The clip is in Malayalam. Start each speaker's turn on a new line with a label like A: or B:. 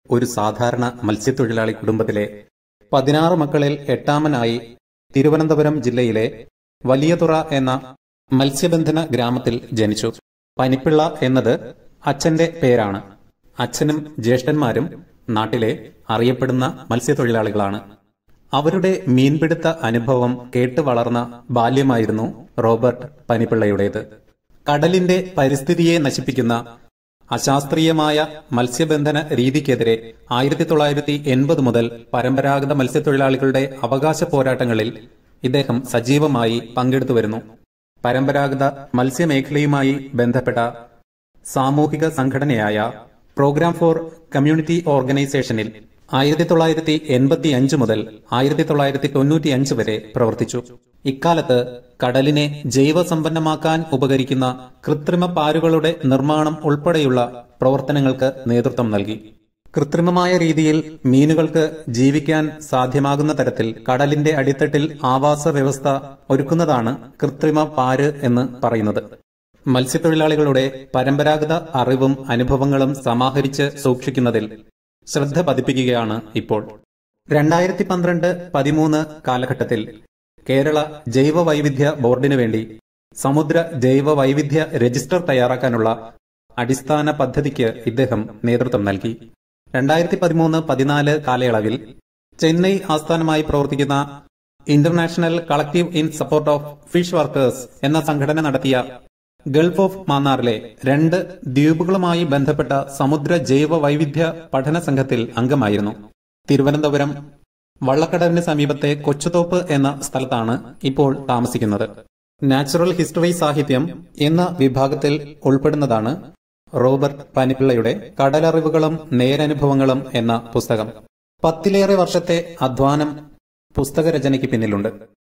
A: ഒരു സാധാരണ മത്സ്യത്തൊഴിലാളി കുടുംബത്തിലെ പതിനാറ് മക്കളിൽ എട്ടാമനായി തിരുവനന്തപുരം ജില്ലയിലെ വലിയതുറ എന്ന മത്സ്യബന്ധന ഗ്രാമത്തിൽ ജനിച്ചു പനിപ്പിള്ള എന്നത് അച്ഛന്റെ പേരാണ് അച്ഛനും ജ്യേഷ്ഠന്മാരും നാട്ടിലെ അറിയപ്പെടുന്ന മത്സ്യത്തൊഴിലാളികളാണ് അവരുടെ മീൻപിടുത്ത അനുഭവം കേട്ട് വളർന്ന ബാല്യമായിരുന്നു റോബർട്ട് പനിപ്പിള്ളയുടേത് കടലിന്റെ പരിസ്ഥിതിയെ നശിപ്പിക്കുന്ന അശാസ്ത്രീയമായ മത്സ്യബന്ധന രീതിക്കെതിരെ ആയിരത്തി തൊള്ളായിരത്തി എൺപത് മുതൽ പരമ്പരാഗത മത്സ്യത്തൊഴിലാളികളുടെ അവകാശ പോരാട്ടങ്ങളിൽ ഇദ്ദേഹം സജീവമായി പങ്കെടുത്തു വരുന്നു പരമ്പരാഗത മത്സ്യമേഖലയുമായി ബന്ധപ്പെട്ട സാമൂഹിക സംഘടനയായ പ്രോഗ്രാം ഫോർ കമ്മ്യൂണിറ്റി ഓർഗനൈസേഷനിൽ ആയിരത്തി തൊള്ളായിരത്തി എൺപത്തി അഞ്ച് മുതൽ ആയിരത്തി തൊള്ളായിരത്തി തൊണ്ണൂറ്റി അഞ്ച് വരെ പ്രവർത്തിച്ചു ഇക്കാലത്ത് കടലിനെ ജൈവസമ്പന്നമാക്കാൻ ഉപകരിക്കുന്ന കൃത്രിമ പാരുകളുടെ നിർമ്മാണം ഉൾപ്പെടെയുള്ള പ്രവർത്തനങ്ങൾക്ക് നേതൃത്വം നൽകി കൃത്രിമമായ രീതിയിൽ മീനുകൾക്ക് ജീവിക്കാൻ സാധ്യമാകുന്ന തരത്തിൽ കടലിന്റെ അടിത്തട്ടിൽ ആവാസ വ്യവസ്ഥ ഒരുക്കുന്നതാണ് കൃത്രിമ പാര് എന്ന് പറയുന്നത് മത്സ്യത്തൊഴിലാളികളുടെ പരമ്പരാഗത അറിവും അനുഭവങ്ങളും സമാഹരിച്ച് സൂക്ഷിക്കുന്നതിൽ ശ്രദ്ധ പതിപ്പിക്കുകയാണ് ഇപ്പോൾ രണ്ടായിരത്തി പന്ത്രണ്ട് പതിമൂന്ന് കാലഘട്ടത്തിൽ കേരള ജൈവ വൈവിധ്യ ബോർഡിനു വേണ്ടി സമുദ്ര ജൈവ വൈവിധ്യ രജിസ്റ്റർ തയ്യാറാക്കാനുള്ള അടിസ്ഥാന പദ്ധതിക്ക് ഇദ്ദേഹം നേതൃത്വം നൽകി രണ്ടായിരത്തി പതിമൂന്ന് പതിനാല് കാലയളവിൽ ചെന്നൈ ആസ്ഥാനമായി പ്രവർത്തിക്കുന്ന International Collective in Support of Fish Workers എന്ന സംഘടന നടത്തിയ ഗൾഫ് ഓഫ് മാന്നാറിലെ രണ്ട് ദ്വീപുകളുമായി ബന്ധപ്പെട്ട സമുദ്ര ജൈവ വൈവിധ്യ പഠന സംഘത്തിൽ അംഗമായിരുന്നു തിരുവനന്തപുരം വള്ളക്കടലിന് സമീപത്തെ കൊച്ചുതോപ്പ് എന്ന സ്ഥലത്താണ് ഇപ്പോൾ താമസിക്കുന്നത് നാച്ചുറൽ ഹിസ്റ്ററി സാഹിത്യം എന്ന വിഭാഗത്തിൽ ഉൾപ്പെടുന്നതാണ് റോബർട്ട് പനിപ്പിള്ളയുടെ കടലറിവുകളും നേരനുഭവങ്ങളും എന്ന പുസ്തകം പത്തിലേറെ വർഷത്തെ അധ്വാനം പുസ്തകരചനയ്ക്ക് പിന്നിലുണ്ട്